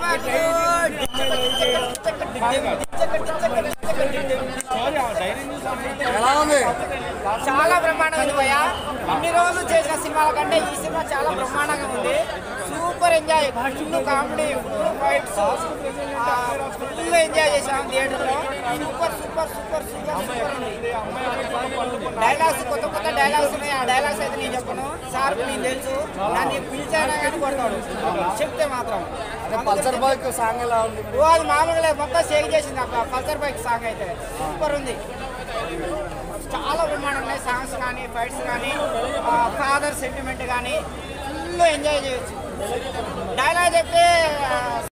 ఎలా ఉంది చాలా బ్రహ్మాండంగా ఉంది భయ్య అన్ని రోజులు చేసిన సినిమాల కంటే ఈ సినిమా చాలా బ్రహ్మాండంగా ఉంది super enjoy full comedy full fights full enjoy చేసాం థియేటర్ లో super super super super super ఉంది డైలాగ్స్ కొత్త కొత్త డైలాగ్స్ ఉన్నాయి ఆ డైలాగ్స్ అయితే నేను చెప్పను సార్ నీకు తెలుసు నన్ను పిలిచానా కానీ కొడతాడు చెప్తే మాత్రం అదే పల్సర్ బైక్ సాంగ్ ఎలా ఉంది ఓ అది మామూలుగా లేదు. మొత్తం షేక్ చేసింది అక్కడ పల్సర్ బైక్ సాంగ్ అయితే సూపర్ ఉంది చాలా బ్రహ్మాండం ఉన్నాయి సాంగ్స్ కానీ ఫైట్స్ కానీ ఫాదర్ సెంటిమెంట్ కానీ ఫుల్ ఎంజాయ్ చేయొచ్చు డైలాగ్ చెప్తే ఆ,